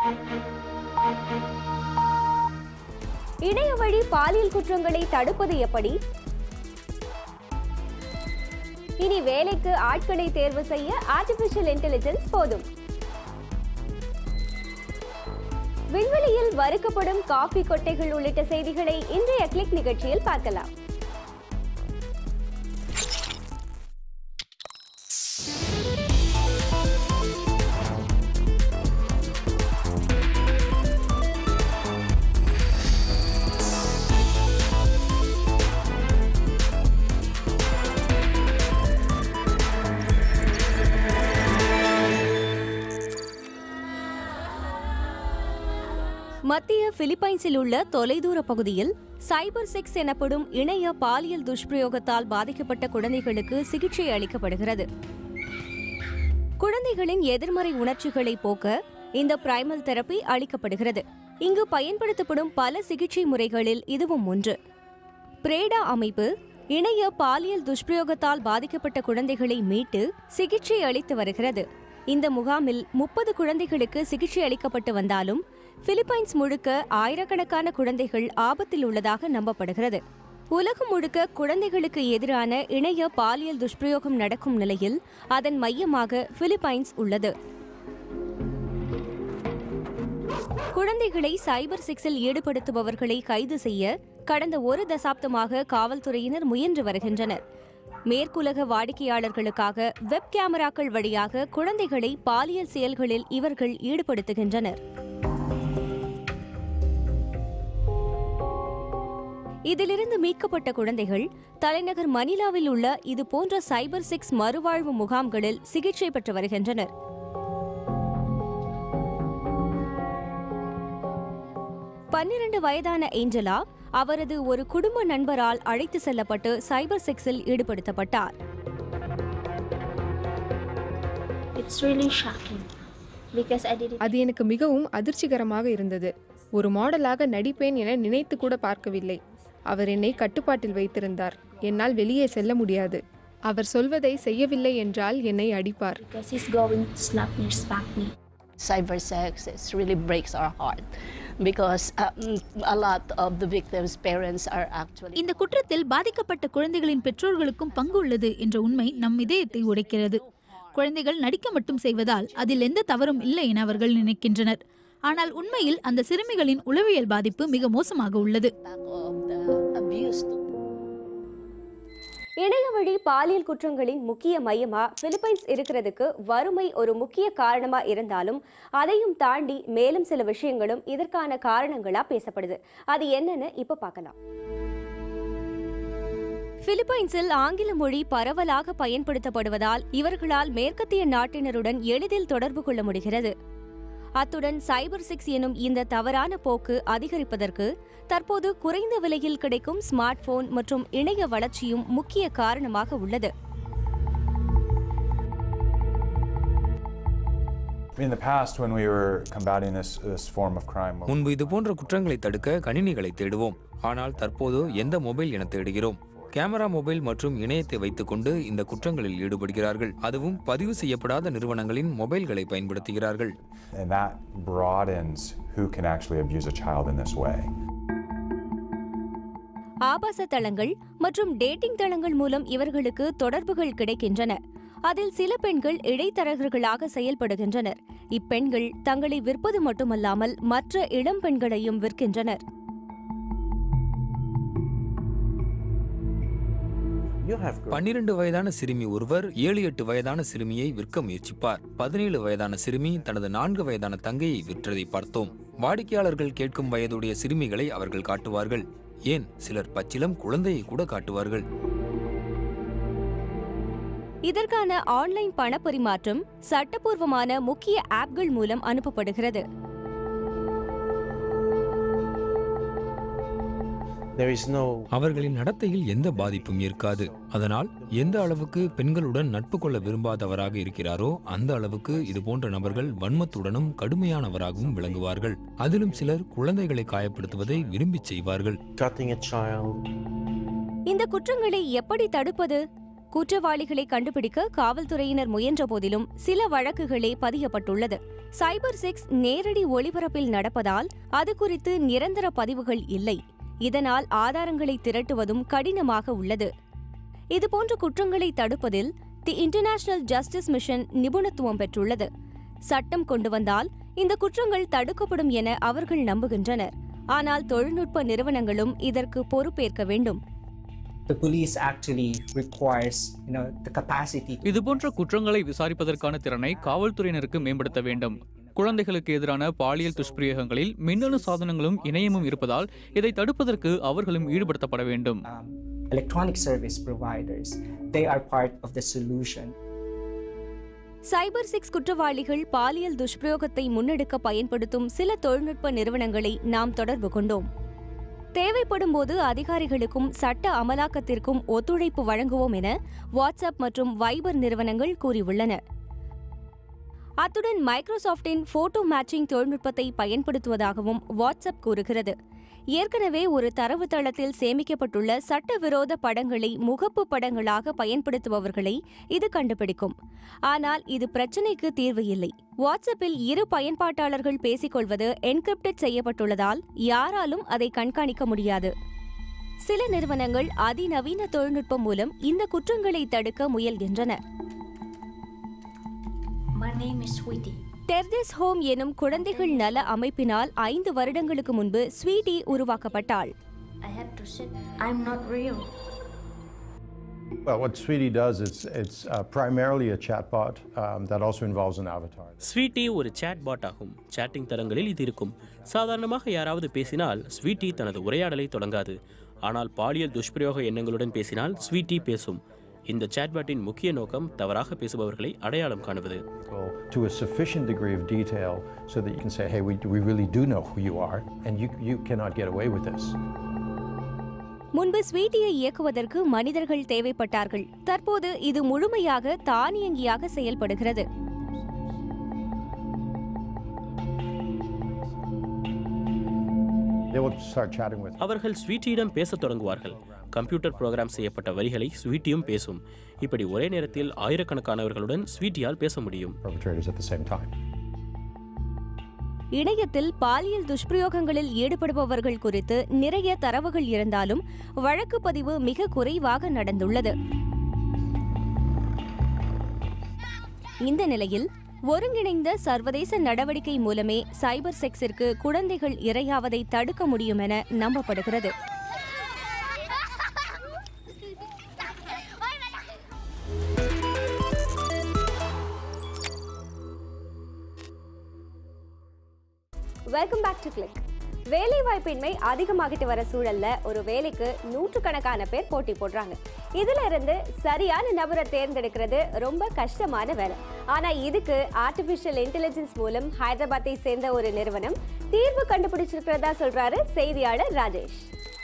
இணைய வழி பாலியல் குற்றங்களை தடுப்பது எப்படி இனி வேலைக்கு ஆட்களை தேர்வு செய்ய ஆர்டிபிஷியல் இன்டெலிஜென்ஸ் போதும் விண்வெளியில் வறுக்கப்படும் காஃபி கொட்டைகள் உள்ளிட்ட செய்திகளை இன்றைய கிளிக் நிகழ்ச்சியில் பார்க்கலாம் மத்திய பிலிப்பைன்ஸில் உள்ள தொலைதூர பகுதியில் சைபர் செக்ஸ் எனப்படும் இணைய பாலியல் துஷ்பிரயோகத்தால் பாதிக்கப்பட்ட குழந்தைகளுக்கு சிகிச்சை அளிக்கப்படுகிறது குழந்தைகளின் எதிர்மறை உணர்ச்சிகளை போக்க இந்த பிரைமல் தெரப்பி அளிக்கப்படுகிறது இங்கு பயன்படுத்தப்படும் பல சிகிச்சை முறைகளில் இதுவும் ஒன்று பிரேடா அமைப்பு இணைய பாலியல் துஷ்பிரயோகத்தால் பாதிக்கப்பட்ட குழந்தைகளை மீட்டு சிகிச்சை அளித்து வருகிறது இந்த முகாமில் முப்பது குழந்தைகளுக்கு சிகிச்சை அளிக்கப்பட்டு வந்தாலும் பிலிப்பைன்ஸ் முழுக்க ஆயிரக்கணக்கான குழந்தைகள் ஆபத்தில் உள்ளதாக நம்பப்படுகிறது உலகம் முழுக்க குழந்தைகளுக்கு எதிரான இணைய பாலியல் துஷ்பிரயோகம் நடக்கும் நிலையில் அதன் மையமாக பிலிப்பைன்ஸ் உள்ளது குழந்தைகளை சைபர் செக்ஸில் ஈடுபடுத்துபவர்களை கைது செய்ய கடந்த ஒரு தசாப்தமாக காவல்துறையினர் முயன்று வருகின்றனர் மேற்குலக வாடிக்கையாளர்களுக்காக வெப் கேமராக்கள் வழியாக குழந்தைகளை பாலியல் செயல்களில் இவர்கள் ஈடுபடுத்துகின்றனர் இதிலிருந்து மீட்கப்பட்ட குழந்தைகள் தலைநகர் மணிலாவில் உள்ள இது போன்ற சைபர் செக்ஸ் மறுவாழ்வு முகாம்களில் சிகிச்சை பெற்று வருகின்றனர் பன்னிரண்டு வயதான ஏஞ்சலா அவரது ஒரு குடும்ப நண்பரால் அழைத்து செல்லப்பட்டு சைபர் செக்ஸில் ஈடுபடுத்தப்பட்டார் It's really shocking because I didn't அது எனக்கு மிகவும் அதிர்ச்சிகரமாக இருந்தது ஒரு மாடலாக நடிப்பேன் என நினைத்து கூட பார்க்கவில்லை அவர் என்னை கட்டுப்பாட்டில் வைத்திருந்தார் என்னால் வெளியே செல்ல முடியாது அவர் சொல்வதை செய்யவில்லை என்றால் என்னை அடிப்பார் because he's going to slap me or spank me. cyber sex it really breaks our heart because um, a lot of the victims parents are actually இந்த குற்றத்தில் பாதிக்கப்பட்ட குழந்தைகளின் பெற்றோர்களுக்கும் பங்கு உள்ளது என்ற உண்மை நம் இதயத்தை உடைக்கிறது குழந்தைகள் நடிக்க மட்டும் செய்வதால் அதில் எந்த தவறும் இல்லை என அவர்கள் நினைக்கின்றனர் ஆனால் உண்மையில் அந்த சிறுமிகளின் உளவியல் பாதிப்பு மிக மோசமாக உள்ளது back of the abuse to இணைய வழி பாலியல் குற்றங்களின் முக்கிய மையமா பிலிப்பைன்ஸ் இருக்கிறதுக்கு வறுமை ஒரு முக்கிய காரணமா இருந்தாலும் அதையும் தாண்டி மேலும் சில விஷயங்களும் இதற்கான காரணங்களா பேசப்படுது அது என்னன்னு இப்ப பார்க்கலாம் பிலிப்பைன்ஸில் ஆங்கில மொழி பரவலாக பயன்படுத்தப்படுவதால் இவர்களால் மேற்கத்திய நாட்டினருடன் எளிதில் தொடர்பு கொள்ள முடிகிறது அத்துடன் சைபர் செக்ஸ் எனும் இந்த தவறான போக்கு அதிகரிப்பதற்கு தற்போது குறைந்த விலையில் கிடைக்கும் ஸ்மார்ட் போன் மற்றும் இணைய வளர்ச்சியும் முக்கிய காரணமாக உள்ளது In the past, when we were combating this, this form of crime, முன்பு இது போன்ற குற்றங்களை தடுக்க கணினிகளை தேடுவோம் ஆனால் தற்போது எந்த மொபைல் என தேடுகிறோம் கேமரா மொபைல் மற்றும் இணையத்தை வைத்துக்கொண்டு இந்த குற்றங்களில் ஈடுபடுகிறார்கள் அதுவும் பதிவு செய்யப்படாத நிறுவனங்களின் மொபைல்களை பயன்படுத்துகிறார்கள் and that broadens who can actually abuse a child in this way. ஆபாச தளங்கள் மற்றும் டேட்டிங் தளங்கள் மூலம் இவர்களுக்கு தொடர்புகள் கிடைக்கின்றன அதில் சில பெண்கள் இடைத்தரகர்களாக செயல்படுகின்றனர் இப்பெண்கள் தங்களை விற்பது மட்டுமல்லாமல் மற்ற இளம் பெண்களையும் விற்கின்றனர் பன்னிரண்டு வயதான சிறுமி ஒருவர் ஏழு எட்டு வயதான சிறுமியை விற்க முயற்சிப்பார் பதினேழு வயதான சிறுமி தனது நான்கு வயதான தங்கையை விற்றதை பார்த்தோம் வாடிக்கையாளர்கள் கேட்கும் வயதுடைய சிறுமிகளை அவர்கள் காட்டுவார்கள் ஏன் சிலர் பச்சிலம் குழந்தையை கூட காட்டுவார்கள் இதற்கான ஆன்லைன் பண பரிமாற்றம் சட்டப்பூர்வமான முக்கிய ஆப்கள் மூலம் அனுப்பப்படுகிறது There is no அவர்களின் நடத்தையில் எந்த பாதிப்பும் இருக்காது அதனால் எந்த அளவுக்கு பெண்களுடன் நட்பு கொள்ள விரும்பாதவராக இருக்கிறாரோ அந்த அளவுக்கு இது போன்ற நபர்கள் வன்மத்துடனும் கடுமையானவராகவும் விளங்குவார்கள் அதிலும் சிலர் குழந்தைகளை காயப்படுத்துவதை விரும்பிச் செய்வார்கள் cutting a child. இந்த குற்றங்களை எப்படி தடுப்பது குற்றவாளிகளை கண்டுபிடிக்க காவல்துறையினர் முயன்ற போதிலும் சில வழக்குகளே பதியப்பட்டுள்ளது சைபர் சிக்ஸ் நேரடி ஒளிபரப்பில் நடப்பதால் அது குறித்து நிரந்தர பதிவுகள் இல்லை இதனால் ஆதாரங்களை திரட்டுவதும் கடினமாக உள்ளது இதுபோன்ற குற்றங்களை தடுப்பதில் தி இன்டர்நேஷனல் ஜஸ்டிஸ் மிஷன் நிபுணத்துவம் பெற்றுள்ளது சட்டம் கொண்டு வந்தால் இந்த குற்றங்கள் தடுக்கப்படும் என அவர்கள் நம்புகின்றனர் ஆனால் தொழில்நுட்ப நிறுவனங்களும் இதற்கு பொறுப்பேற்க வேண்டும் the police actually requires you know the capacity to இதுபோன்ற குற்றங்களை விசாரிப்பதற்கான திறனை காவல்துறையினருக்கு மேம்படுத்த வேண்டும் குழந்தைகளுக்கு எதிரான பாலியல் துஷ்பிரயோகங்களில் மின்னணு சாதனங்களும் இணையமும் இருப்பதால் இதை தடுப்பதற்கு அவர்களும் ஈடுபடுத்தப்பட வேண்டும் um, electronic service providers they are part of the solution cyber சிக்ஸ் குற்றவாளிகள் பாலியல் துஷ்பிரயோகத்தை முன்னெடுக்க பயன்படுத்தும் சில தொழில்நுட்ப நிறுவனங்களை நாம் தொடர்பு கொண்டோம் தேவைப்படும் போது அதிகாரிகளுக்கும் சட்ட அமலாக்கத்திற்கும் ஒத்துழைப்பு வழங்குவோம் என வாட்ஸ்அப் மற்றும் வைபர் நிறுவனங்கள் கூறியுள்ளன அத்துடன் மைக்ரோசாஃப்டின் போட்டோ மேட்சிங் தொழில்நுட்பத்தை பயன்படுத்துவதாகவும் வாட்ஸ்அப் கூறுகிறது ஏற்கனவே ஒரு தரவுத்தளத்தில் சேமிக்கப்பட்டுள்ள சட்டவிரோத படங்களை முகப்பு படங்களாக பயன்படுத்துபவர்களை இது கண்டுபிடிக்கும் ஆனால் இது பிரச்சினைக்கு தீர்வு இல்லை வாட்ஸ்அப்பில் இரு பயன்பாட்டாளர்கள் பேசிக்கொள்வது என்கிரிப்டட் செய்யப்பட்டுள்ளதால் யாராலும் அதை கண்காணிக்க முடியாது சில நிறுவனங்கள் அதிநவீன தொழில்நுட்பம் மூலம் இந்த குற்றங்களை தடுக்க முயல்கின்றன My name is Sweetie. Terre des Hommes எனும் குழந்தைகள் நல அமைப்பினால் ஐந்து வருடங்களுக்கு முன்பு ஸ்வீட்டி உருவாக்கப்பட்டாள் I had to sit. I'm not real. Well, what Sweetie does, it's, it's uh, primarily a chatbot um, that also involves an avatar. Sweetie ஒரு chat bot ஆகும் சேட்டிங் தரங்களில் இது இருக்கும் சாதாரணமாக யாராவது பேசினால் ஸ்வீட்டி தனது உரையாடலை தொடங்காது ஆனால் பாலியல் துஷ்பிரயோக எண்ணங்களுடன் பேசினால் ஸ்வீட்டி பேசும் இந்த சேட்பாட்டின் முக்கிய நோக்கம் தவறாக பேசுபவர்களை அடையாளம் காணுவது To a sufficient degree of detail so that you can say, hey, we, we really do know who you are, and you, you cannot get away with this. முன்பு ஸ்வீட்டியை இயக்குவதற்கு மனிதர்கள் தேவைப்பட்டார்கள் தற்போது இது முழுமையாக தானியங்கியாக செயல்படுகிறது They will start chatting with அவர்கள் ஸ்வீட்டியிடம் பேசத் தொடங்குவார்கள் கம்ப்யூட்டர் ப்ரோக்ராம் செய்யப்பட்ட வரிகளை ஸ்வீட்டியும் பேசும் இப்படி ஒரே நேரத்தில் ஆயிரக்கணக்கானவர்களுடன் ஸ்வீட்டியால் பேச முடியும் perpetrators at the same time. இணையத்தில் பாலியல் துஷ்பிரயோகங்களில் ஈடுபடுபவர்கள் குறித்து நிறைய தரவுகள் இருந்தாலும் வழக்கு பதிவு மிக குறைவாக நடந்துள்ளது இந்த நிலையில் ஒருங்கிணைந்த சர்வதேச நடவடிக்கை மூலமே சைபர் செக்ஸிற்கு குழந்தைகள் இரையாவதை தடுக்க முடியும் என நம்பப்படுகிறது வெல்கம் பேக் டு கிளிக் வேலை வாய்ப்பின்மை அதிகமாகிட்டு வர சூழல்ல ஒரு வேலைக்கு நூற்றுக்கணக்கான பேர் போட்டி போடுறாங்க இதுல இருந்து சரியான நபரை தேர்ந்தெடுக்கிறது ரொம்ப கஷ்டமான வேலை ஆனா இதுக்கு ஆர்டிபிஷியல் இன்டெலிஜென்ஸ் மூலம் ஹைதராபாத்தை சேர்ந்த ஒரு நிறுவனம் தீர்வு கண்டுபிடிச்சிருக்கிறதா சொல்றாரு செய்தியாளர் ராஜேஷ்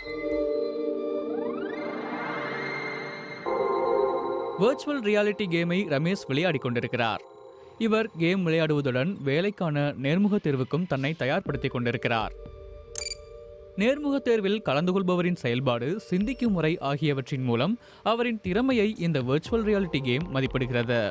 வெர்ச்சுவல் ரியாலிட்டி கேமை ரமேஷ் விளையாடிக் கொண்டிருக்கிறார் இவர் கேம் விளையாடுவதுடன் வேலைக்கான நேர்முக தேர்வுக்கும் தன்னை தயார்படுத்திக் கொண்டிருக்கிறார் நேர்முக தேர்வில் கலந்து கொள்பவரின் செயல்பாடு சிந்திக்கும் முறை ஆகியவற்றின் மூலம் அவரின் திறமையை இந்த வெர்ச்சுவல் ரியாலிட்டி கேம் மதிப்பிடுகிறது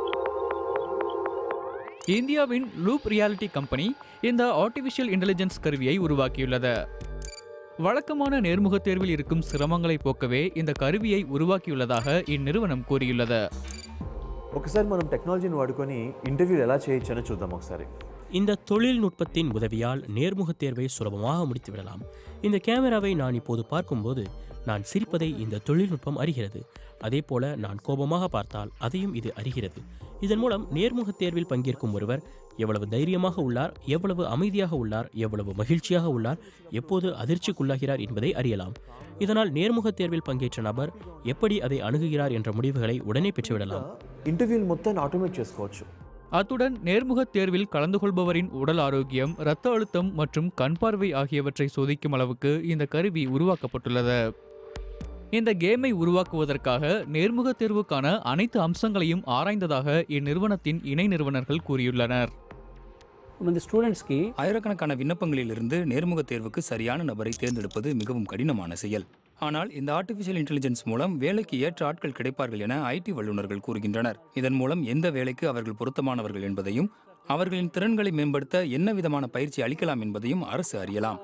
இந்தியாவின் லூப் ரியாலிட்டி கம்பெனி இந்த ஆர்டிஃபிஷியல் இன்டெலிஜென்ஸ் கருவியை உருவாக்கியுள்ளது வழக்கமான நேர்முக தேர்வில் இருக்கும் சிரமங்களை போக்கவே இந்த கருவியை உருவாக்கியுள்ளதாக இந்நிறுவனம் கூறியுள்ளது ఒకసారి మనం టెక్నాలజీని వాడుకొని ఇంటర్వ్యూలు ఎలా చేయొచ్చని చూద్దాం ఒకసారి இந்த தொழில்நுட்பத்தின் உதவியால் நேர்முகத் தேர்வை சுலபமாக முடித்துவிடலாம் இந்த கேமராவை நான் இப்போது பார்க்கும்போது நான் சிரிப்பதை இந்த தொழில்நுட்பம் அறிகிறது அதே போல நான் கோபமாக பார்த்தால் அதையும் இது அறிகிறது இதன் மூலம் நேர்முகத் தேர்வில் பங்கேற்கும் ஒருவர் எவ்வளவு தைரியமாக உள்ளார் எவ்வளவு அமைதியாக உள்ளார் எவ்வளவு மகிழ்ச்சியாக உள்ளார் எப்போது அதிர்ச்சிக்குள்ளாகிறார் என்பதை அறியலாம் இதனால் நேர்முகத் தேர்வில் பங்கேற்ற நபர் எப்படி அதை அணுகுகிறார் என்ற முடிவுகளை உடனே பெற்றுவிடலாம் ఇంటర్వ్యూలు మొత్తాన్ని ఆటోమేట్ చేసుకోవచ్చు அத்துடன் நேர்முகத் தேர்வில் கலந்து கொள்பவரின் உடல் ஆரோக்கியம் இரத்த அழுத்தம் மற்றும் கண் பார்வை ஆகியவற்றை சோதிக்கும் அளவுக்கு இந்த கருவி உருவாக்கப்பட்டுள்ளது இந்த கேமை உருவாக்குவதற்காக நேர்முகத் தேர்வுக்கான அனைத்து அம்சங்களையும் ஆராய்ந்ததாக இந்நிறுவனத்தின் இணை நிறுவனர்கள் கூறியுள்ளனர் இந்த ஸ்டூடெண்ட்ஸ்க்கு ஆயிரக்கணக்கான விண்ணப்பங்களிலிருந்து நேர்முக தேர்வுக்கு சரியான நபரை தேர்ந்தெடுப்பது மிகவும் கடினமான செயல் ஆனால் இந்த ஆர்டிஃபிஷியல் இன்டெலிஜென்ஸ் மூலம் வேலைக்கு ஏற்ற ஆட்கள் கிடைப்பார்கள் என ஐடி வல்லுநர்கள் கூறுகின்றனர் இதன் மூலம் எந்த வேலைக்கு அவர்கள் பொருத்தமானவர்கள் என்பதையும் அவர்களின் திறன்களை மேம்படுத்த என்ன விதமான பயிற்சி அளிக்கலாம் என்பதையும் அரசு அறியலாம்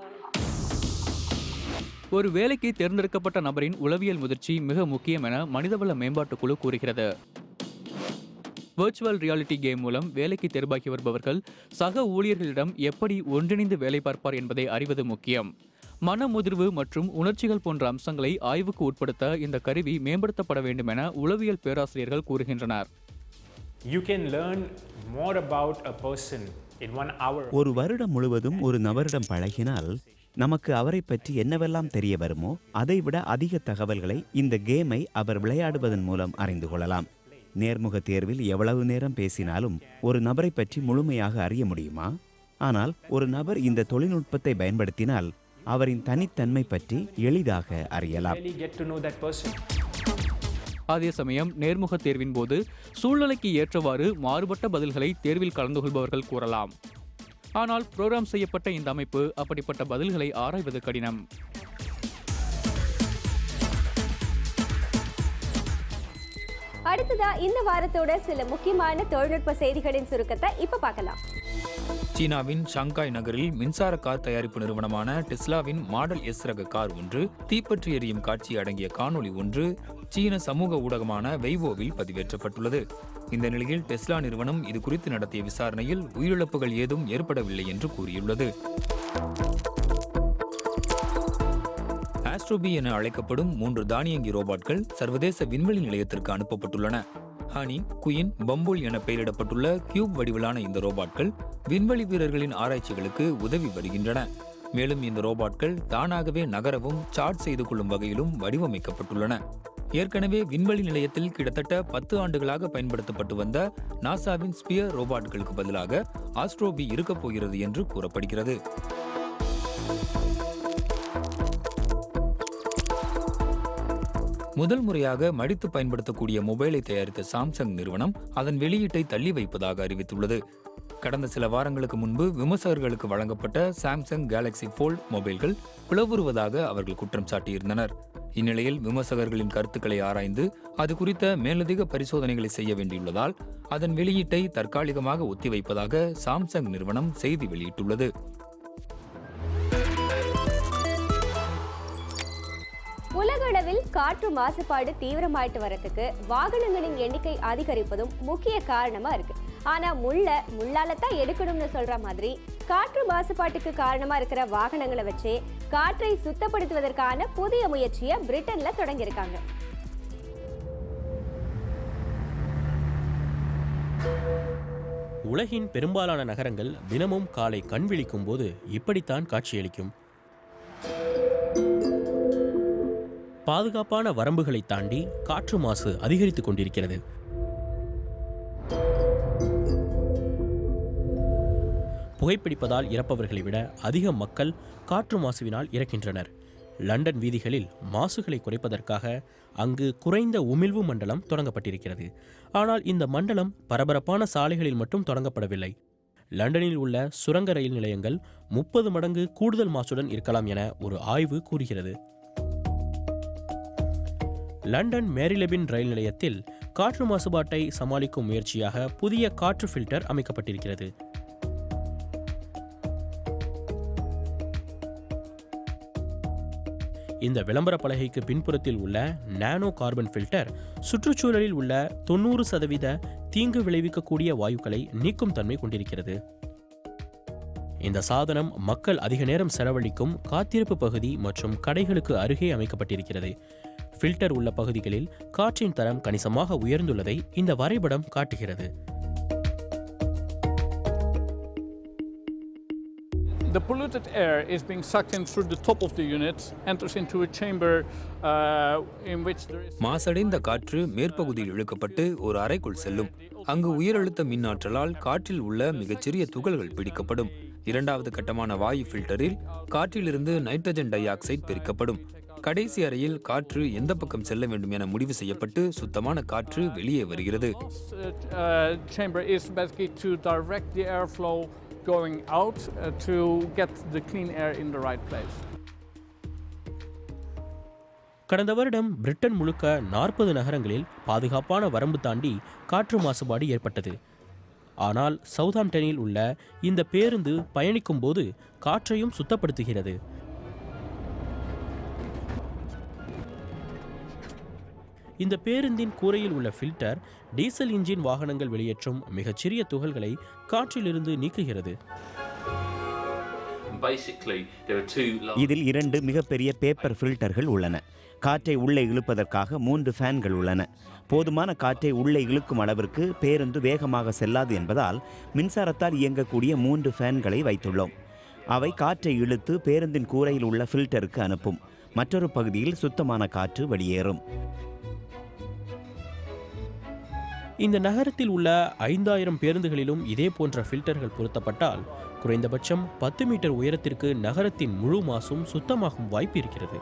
ஒரு வேலைக்கு தேர்ந்தெடுக்கப்பட்ட நபரின் உளவியல் முதிர்ச்சி மிக முக்கியம் என மனிதவள மேம்பாட்டுக் குழு கூறுகிறது விர்ச்சுவல் ரியாலிட்டி கேம் மூலம் வேலைக்கு தேர்வாகி வருபவர்கள் சக ஊழியர்களிடம் எப்படி ஒன்றிணைந்து வேலை பார்ப்பார் என்பதை அறிவது முக்கியம் மன முதிர்வு மற்றும் உணர்ச்சிகள் போன்ற அம்சங்களை ஆய்வுக்கு உட்படுத்த இந்த கருவி மேம்படுத்தப்பட வேண்டும் என உளவியல் பேராசிரியர்கள் கூறுகின்றனர் You can learn more about a person in one hour. ஒரு வருடம் முழுவதும் ஒரு நபரிடம் பழகினால் நமக்கு அவரை பற்றி என்னவெல்லாம் தெரிய வருமோ அதைவிட அதிக தகவல்களை இந்த கேமை அவர் விளையாடுவதன் மூலம் அறிந்து கொள்ளலாம் நேர்முக தேர்வில் எவ்வளவு நேரம் பேசினாலும் ஒரு நபரை பற்றி முழுமையாக அறிய முடியுமா ஆனால் ஒரு நபர் இந்த தொழில்நுட்பத்தை பயன்படுத்தினால் அவரின் தனித்தன்மை பற்றி எளிதாக அறியலாம் Really get to know that person. அதே சமயம் நேர்முக தேர்வின் போது சூழ்நிலைக்கு ஏற்றவாறு மாறுபட்ட பதில்களை தேர்வில் கலந்து கொள்பவர்கள் கூறலாம் ஆனால் புரோகிராம் செய்யப்பட்ட இந்த அமைப்பு அப்படிப்பட்ட பதில்களை ஆராய்வது கடினம் அடுத்ததா இந்த வாரத்தோட சில முக்கியமான தொழில்நுட்ப செய்திகளின் சுருக்கத்தை இப்ப பார்க்கலாம் சீனாவின் ஷாங்காய் நகரில் மின்சார கார் தயாரிப்பு நிறுவனமான டெஸ்லாவின் மாடல் எஸ் ரக கார் ஒன்று தீப்பற்றி எரியும் காட்சி அடங்கிய காணொளி ஒன்று சீன சமூக ஊடகமான வெய்வோவில் பதிவேற்றப்பட்டுள்ளது இந்த நிலையில் டெஸ்லா நிறுவனம் இது குறித்து நடத்திய விசாரணையில் உயிரிழப்புகள் ஏதும் ஏற்படவில்லை என்று கூறியுள்ளது ஆஸ்ட்ரோபி என அழைக்கப்படும் மூன்று தானியங்கி ரோபாட்கள் சர்வதேச விண்வெளி நிலையத்திற்கு அனுப்பப்பட்டுள்ளன ஹனி குயின் பம்புல் என பெயரிடப்பட்டுள்ள கியூப் வடிவிலான இந்த ரோபாட்கள் விண்வெளி வீரர்களின் ஆராய்ச்சிகளுக்கு உதவி வருகின்றன மேலும் இந்த ரோபாட்கள் தானாகவே நகரவும் சார்ஜ் செய்து கொள்ளும் வகையிலும் வடிவமைக்கப்பட்டுள்ளன ஏற்கனவே விண்வெளி நிலையத்தில் கிட்டத்தட்ட பத்து ஆண்டுகளாக பயன்படுத்தப்பட்டு வந்த நாசாவின் ஸ்பியர் ரோபாட்களுக்கு பதிலாக ஆஸ்ட்ரோபி இருக்கப் போகிறது என்று கூறப்படுகிறது முதல் முறையாக மடித்து பயன்படுத்தக்கூடிய மொபைலை தயாரித்த சாம்சங் நிறுவனம் அதன் வெளியீட்டை தள்ளி வைப்பதாக அறிவித்துள்ளது கடந்த சில வாரங்களுக்கு முன்பு விமர்சகர்களுக்கு வழங்கப்பட்ட சாம்சங் கேலக்ஸி ஃபோல்ட் மொபைல்கள் பிளவுறுவதாக அவர்கள் குற்றம் சாட்டியிருந்தனர் இந்நிலையில் விமர்சகர்களின் கருத்துக்களை ஆராய்ந்து அது குறித்த மேலதிக பரிசோதனைகளை செய்ய வேண்டியுள்ளதால் அதன் வெளியீட்டை தற்காலிகமாக ஒத்திவைப்பதாக சாம்சங் நிறுவனம் செய்தி வெளியிட்டுள்ளது உலகளவில் காற்று மாசுபாடு தீவிரமாயிட்டு வரதுக்கு வாகனங்களின் எண்ணிக்கை அதிகரிப்பதும் முக்கிய காரணமா இருக்கு ஆனா முள்ள முள்ளால தான் எடுக்கணும்னு சொல்ற மாதிரி காற்று மாசுபாட்டுக்கு காரணமா இருக்கிற வாகனங்களை வச்சே காற்றை சுத்தப்படுத்துவதற்கான புதிய முயற்சியை பிரிட்டன்ல தொடங்கியிருக்காங்க உலகின் பெரும்பாலான நகரங்கள் தினமும் காலை கண் விழிக்கும் போது இப்படித்தான் காட்சியளிக்கும் பாதுகாப்பான வரம்புகளை தாண்டி காற்று மாசு அதிகரித்துக் கொண்டிருக்கிறது புகைப்பிடிப்பதால் இறப்பவர்களை விட அதிக மக்கள் காற்று மாசுவினால் இறக்கின்றனர் லண்டன் வீதிகளில் மாசுகளை குறைப்பதற்காக அங்கு குறைந்த உமிழ்வு மண்டலம் தொடங்கப்பட்டிருக்கிறது ஆனால் இந்த மண்டலம் பரபரப்பான சாலைகளில் மட்டும் தொடங்கப்படவில்லை லண்டனில் உள்ள சுரங்க ரயில் நிலையங்கள் முப்பது மடங்கு கூடுதல் மாசுடன் இருக்கலாம் என ஒரு ஆய்வு கூறுகிறது லண்டன் மேரிலெபின் ரயில் நிலையத்தில் காற்று மாசுபாட்டை சமாளிக்கும் முயற்சியாக புதிய காற்று ஃபில்டர் அமைக்கப்பட்டிருக்கிறது இந்த விளம்பர பலகைக்கு பின்புறத்தில் உள்ள நானோ கார்பன் ஃபில்டர் சுற்றுச்சூழலில் உள்ள தொண்ணூறு சதவீத தீங்கு விளைவிக்கக்கூடிய வாயுக்களை நீக்கும் தன்மை கொண்டிருக்கிறது இந்த சாதனம் மக்கள் அதிக நேரம் செலவழிக்கும் காத்திருப்பு பகுதி மற்றும் கடைகளுக்கு அருகே அமைக்கப்பட்டிருக்கிறது ஃபில்டர் உள்ள பகுதிகளில் காற்றின் தரம் கணிசமாக உயர்ந்துள்ளதை இந்த வரைபடம் காட்டுகிறது The polluted air is being sucked in through the top of the unit, enters into a chamber uh, in which there is. மாசடைந்த காற்று மேற்பகுதியில் இழுக்கப்பட்டு ஒரு அறைக்குள் செல்லும் அங்கு உயரழுத்த மின்னாற்றலால் காற்றில் உள்ள மிகச்சிறிய துகள்கள் பிடிக்கப்படும் இரண்டாவது கட்டமான வாயு ஃபில்டரில் காற்றிலிருந்து நைட்ரஜன் டை ஆக்சைடு பிரிக்கப்படும் கடைசி அறையில் காற்று எந்த பக்கம் செல்ல வேண்டும் என முடிவு செய்யப்பட்டு சுத்தமான காற்று வெளியே வருகிறது Uh, uh, chamber is basically to direct the airflow going out uh, to get the clean air in the right place. கடந்த வருடம் பிரிட்டன் முழுக்க நாற்பது நகரங்களில் பாதுகாப்பான வரம்பு தாண்டி காற்று மாசுபாடு ஏற்பட்டது ஆனால் சவுதாம்டனில் உள்ள இந்த பேருந்து பயணிக்கும் போது காற்றையும் சுத்தப்படுத்துகிறது இந்த பேருந்தின் கூரையில் உள்ள ஃபில்டர் டீசல் இன்ஜின் வாகனங்கள் வெளியேற்றும் மிகச்சிறிய துகள்களை காற்றிலிருந்து நீக்குகிறது Basically, there are two large இதில் இரண்டு மிகப்பெரிய பேப்பர் ஃபில்டர்கள் உள்ளன காற்றை உள்ளே இழுப்பதற்காக மூன்று ஃபேன்கள் உள்ளன போதுமான காற்றை உள்ளே இழுக்கும் அளவிற்கு பேருந்து வேகமாக செல்லாது என்பதால் மின்சாரத்தால் இயங்கக்கூடிய மூன்று ஃபேன்களை வைத்துள்ளோம் அவை காற்றை இழுத்து பேருந்தின் கூரையில் உள்ள ஃபில்டருக்கு அனுப்பும் மற்றொரு பகுதியில் சுத்தமான காற்று வெளியேறும் இந்த நகரத்தில் உள்ள ஐந்தாயிரம் பேருந்துகளிலும் இதே போன்ற ஃபில்டர்கள் பொருத்தப்பட்டால் குறைந்தபட்சம் பத்து மீட்டர் உயரத்திற்கு நகரத்தின் முழு மாசும் சுத்தமாகும் வாய்ப்பு இருக்கிறது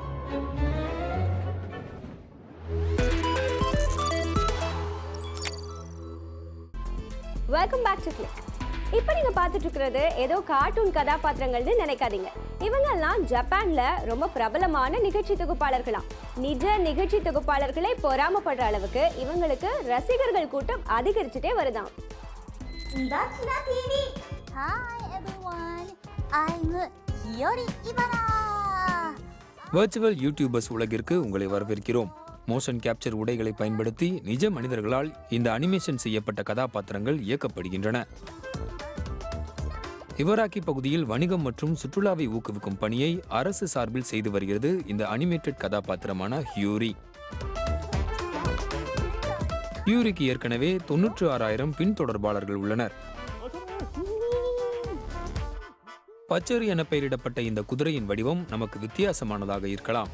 வெல்கம் பேக் டு கிளிக் இப்போ நீங்க பார்த்துட்டு இருக்கிறது ஏதோ கார்ட்டூன் கதாபாத்திரங்கள்னு நினைக்காதீங்க இவங்கெல்லாம் ஜப்பான்ல ரொம்ப பிரபலமான நிகழ்ச்சி தொகுப்பாளர்களாம் நிஜ நிகழ்ச்சி தொகுப்பாளர்களே பொறாமப்படுற அளவுக்கு இவங்களுக்கு ரசிகர்கள் கூட்டம் அதிகரிச்சுட்டே வருதாம் Dachina TV! Hi everyone! I'm Hiyori Ibara! Virtual YouTubers உலகிற்கு உங்களை வரவேற்கிறோம் மோஷன் கேப்சர் உடைகளை பயன்படுத்தி நிஜ மனிதர்களால் இந்த அனிமேஷன் செய்யப்பட்ட கதாபாத்திரங்கள் இயக்கப்படுகின்றன இவராக்கி பகுதியில் வணிகம் மற்றும் சுற்றுலாவை ஊக்குவிக்கும் பணியை அரசு சார்பில் செய்து வருகிறது இந்த அனிமேட்டட் கதாபாத்திரமான ஹியூரி ஹியூரிக்கு ஏற்கனவே தொன்னூற்று ஆறாயிரம் பின்தொடர்பாளர்கள் உள்ளனர் பச்சரி என பெயரிடப்பட்ட இந்த குதிரையின் வடிவம் நமக்கு வித்தியாசமானதாக இருக்கலாம்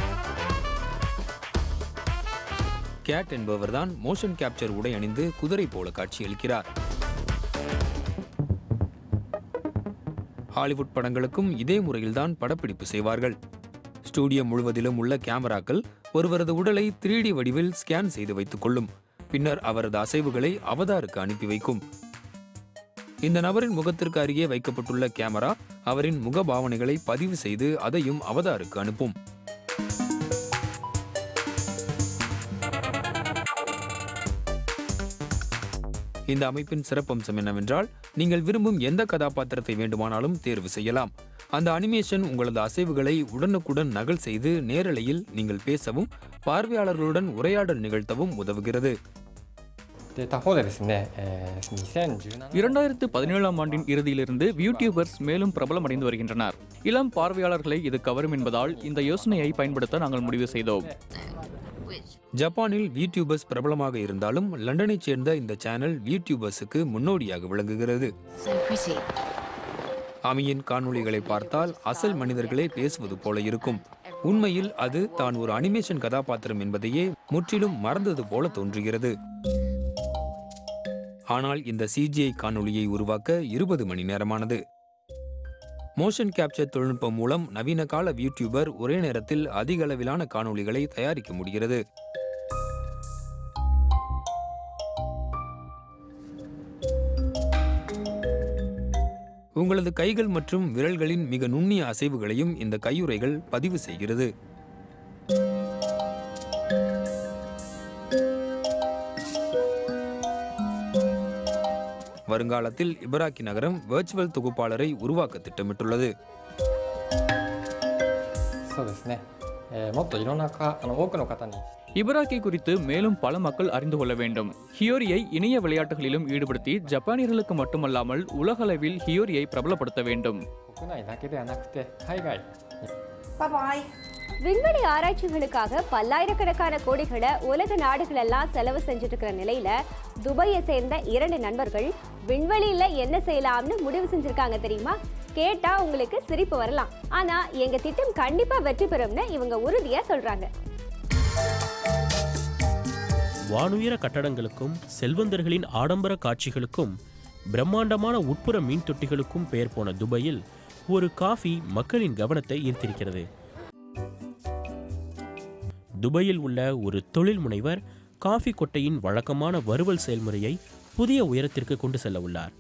கேட் என்பவர்தான் மோஷன் கேப்சர் உடை அணிந்து குதிரை போல காட்சியளிக்கிறார் ஹாலிவுட் படங்களுக்கும் இதே முறையில்தான் படப்பிடிப்பு செய்வார்கள் ஸ்டூடியோ முழுவதிலும் உள்ள கேமராக்கள் ஒருவரது உடலை 3D வடிவில் ஸ்கேன் செய்து வைத்துக் கொள்ளும் பின்னர் அவரது அசைவுகளை அவதாருக்கு அனுப்பி வைக்கும் இந்த நபரின் முகத்திற்கு அருகே வைக்கப்பட்டுள்ள கேமரா அவரின் முக பாவனைகளை பதிவு செய்து அதையும் அவதாருக்கு அனுப்பும் இந்த அமைப்பின் சிறப்பம்சம் என்னவென்றால் நீங்கள் விரும்பும் எந்த கதாபாத்திரத்தை வேண்டுமானாலும் தேர்வு செய்யலாம் அந்த அனிமேஷன் உங்களது அசைவுகளை உடனுக்குடன் நகல் செய்து நேரலையில் நீங்கள் பேசவும் பார்வையாளர்களுடன் உரையாடல் நிகழ்த்தவும் உதவுகிறது で他方でですね、えー2017 இரண்டாயிரத்து பதினேழாம் ஆண்டின் இறுதியிலிருந்து யூடியூபர்ஸ் மேலும் பிரபலமடைந்து வருகின்றனர் இளம் பார்வையாளர்களை இது கவரும் என்பதால் இந்த யோசனையை பயன்படுத்த நாங்கள் முடிவு செய்தோம் ஜப்பானில் வியூடியூபர்ஸ் பிரபலமாக இருந்தாலும் லண்டனைச் சேர்ந்த இந்த சேனல் வியூடியூபர்ஸுக்கு முன்னோடியாக விளங்குகிறது So pretty. அமியின் காணொளிகளை பார்த்தால் அசல் மனிதர்களே பேசுவது போல இருக்கும் உண்மையில் அது தான் ஒரு அனிமேஷன் கதாபாத்திரம் என்பதையே முற்றிலும் மறந்தது போல தோன்றுகிறது ஆனால் இந்த சிஜிஐ காணொளியை உருவாக்க இருபது மணி நேரமானது மோஷன் கேப்சர் தொழில்நுட்பம் மூலம் நவீன கால யூடியூபர் ஒரே நேரத்தில் அதிக அளவிலான காணொளிகளை தயாரிக்க முடிகிறது உங்களது கைகள் மற்றும் விரல்களின் மிக நுண்ணிய அசைவுகளையும் இந்த கையுறைகள் பதிவு செய்கிறது வருங்காலத்தில் இபராக்கி நகரம் வெர்ச்சுவல் தொகுப்பாளரை உருவாக்க திட்டமிட்டுள்ளது そうですね、えーもっといろんなかあの多くの方に இபராக்கி குறித்து மேலும் பல மக்கள் அறிந்து கொள்ள வேண்டும் ஹியோரியை இணைய விளையாட்டுகளிலும் ஈடுபடுத்தி ஜப்பானியர்களுக்கு மட்டுமல்லாமல் உலகளவில் ஹியோரியை பிரபலப்படுத்த வேண்டும் 国内だけではなくて海外 Bye bye. விண்வெளி ஆராய்ச்சிகளுக்காக பல்லாயிரக்கணக்கான கோடிகளை உலக நாடுகள் எல்லாம் செலவு செஞ்சுட்டு இருக்கிற நிலையில துபாயை சேர்ந்த இரண்டு நண்பர்கள் விண்வெளியில என்ன செய்யலாம்னு முடிவு செஞ்சிருக்காங்க தெரியுமா கேட்டா உங்களுக்கு சிரிப்பு வரலாம் ஆனா எங்க திட்டம் கண்டிப்பா வெற்றி பெறும்னு இவங்க உறுதியா சொல்றாங்க வானுயர கட்டடங்களுக்கும் செல்வந்தர்களின் ஆடம்பர காட்சிகளுக்கும் பிரம்மாண்டமான உட்புற மீன் தொட்டிகளுக்கும் பெயர் போன துபாயில் ஒரு காஃபி மக்களின் கவனத்தை ஈர்த்திருக்கிறது துபாயில் உள்ள ஒரு தொழில் முனைவர் காஃபி கொட்டையின் வழக்கமான வறுவல் செயல்முறையை புதிய உயரத்திற்கு கொண்டு செல்ல உள்ளார்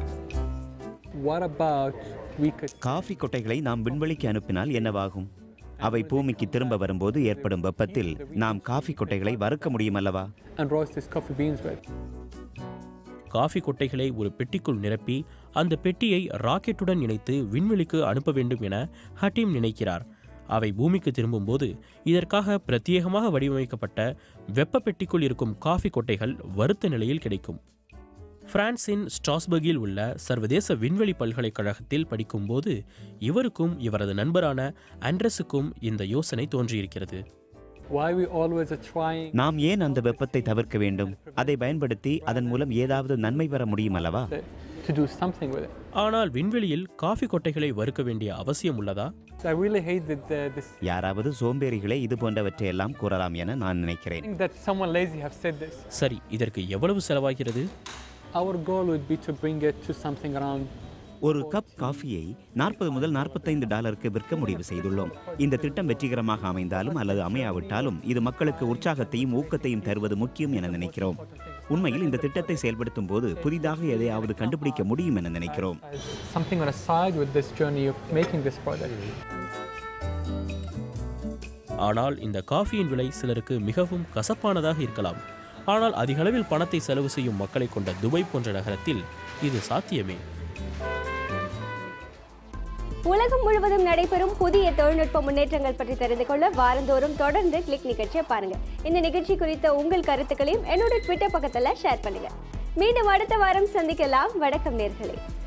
What about we could coffee கொட்டைகளை நாம் விண்வெளிக்கு அனுப்பினால் என்னவாகும் அவை பூமிக்கு திரும்ப வரும்போது ஏற்படும் வெப்பத்தில் நாம் காஃபி கொட்டைகளை வறுக்க முடியும் அல்லவா and roast these coffee beans with. Coffee கொட்டைகளை ஒரு பெட்டிக்குள் நிரப்பி அந்த பெட்டியை ராக்கெட்டுடன் இணைத்து விண்வெளிக்கு அனுப்ப வேண்டும் என ஹட்டீம் நினைக்கிறார் அவை பூமிக்கு திரும்பும்போது இதற்காக பிரத்யேகமாக வடிவமைக்கப்பட்ட வெப்ப பெட்டிக்குள் இருக்கும் காஃபி கொட்டைகள் வறுத்த நிலையில் கிடைக்கும் பிரான்சின் ஸ்ட்ராஸ்பர்கில் உள்ள சர்வதேச விண்வெளி பல்கலைக்கழகத்தில் படிக்கும்போது இவருக்கும் இவரது நண்பரான ஆண்ட்ரஸுக்கும் இந்த யோசனை தோன்றியிருக்கிறது Why we always are trying நாம் ஏன் அந்த வெப்பத்தை தவிர்க்க வேண்டும் அதை பயன்படுத்தி அதன் மூலம் ஏதாவது நன்மை பெற முடியும் அல்லவா to do something with it. ஆனால் விண்வெளியில் காஃபி கொட்டைகளை வறுக்க வேண்டிய அவசியம் உள்ளதா So I really hate that uh, this யாராவது சோம்பேறிகளே இது போன்றவற்றை எல்லாம் கூறலாம் என நான் நினைக்கிறேன் thing that someone lazy have said this. சரி இதற்கு எவ்வளவு செலவாகிறது Our goal would be to bring it to something around ஒரு கப் காஃபியை நாற்பது முதல் நாற்பத்தைந்து டாலருக்கு விற்க முடிவு செய்துள்ளோம் இந்த திட்டம் வெற்றிகரமாக அமைந்தாலும் அல்லது அமையாவிட்டாலும் இது மக்களுக்கு உற்சாகத்தையும் ஊக்கத்தையும் தருவது முக்கியம் என நினைக்கிறோம் உண்மையில் இந்த திட்டத்தை செயல்படுத்தும் போது புதிதாக எதையாவது கண்டுபிடிக்க முடியும் என நினைக்கிறோம் something on a side with this journey of making this product. ஆனால் இந்த காஃபியின் விலை சிலருக்கு மிகவும் கசப்பானதாக இருக்கலாம் ஆனால் அதிக அளவில் பணத்தை செலவு செய்யும் மக்களை கொண்ட துபாய் போன்ற நகரத்தில் இது சாத்தியமே உலகம் முழுவதும் நடைபெறும் புதிய தொழில்நுட்ப முன்னேற்றங்கள் பற்றி தெரிந்து கொள்ள வாரந்தோறும் தொடர்ந்து கிளிக் நிகழ்ச்சியை பாருங்க இந்த நிகழ்ச்சி குறித்த உங்கள் கருத்துக்களையும் என்னோட ட்விட்டர் பக்கத்துல ஷேர் பண்ணுங்க மீண்டும் அடுத்த வாரம் சந்திக்கலாம் வணக்கம் நேர்களே